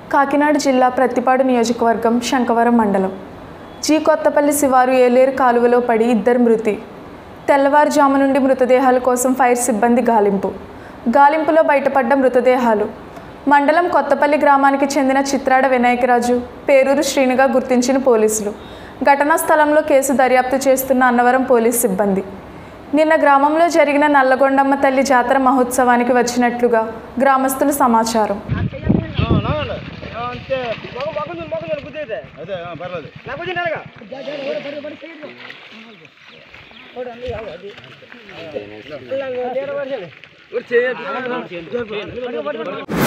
కాకినాడ జిల్లా ప్రత్తిపాడు నియోజకవర్గం శంకవరం మండలం జీ కొత్తపల్లి శివారు ఏలేరు కాలువలో పడి ఇద్దరు మృతి తెల్లవారుజాము నుండి మృతదేహాల కోసం ఫైర్ సిబ్బంది గాలింపు గాలింపులో బయటపడ్డ మృతదేహాలు మండలం కొత్తపల్లి గ్రామానికి చెందిన చిత్రాడ వినాయకరాజు పేరూరు శ్రీనుగా గుర్తించిన పోలీసులు ఘటనా స్థలంలో కేసు దర్యాప్తు చేస్తున్న అన్నవరం పోలీస్ సిబ్బంది నిన్న గ్రామంలో జరిగిన నల్లగొండమ్మ తల్లి జాతర మహోత్సవానికి వచ్చినట్లుగా గ్రామస్తుల సమాచారం అంతే మొగ మొగ మొగ కుదిరితే అదే ఆ, పర్లేదు నాకు వచ్చిందనగా వచ్చి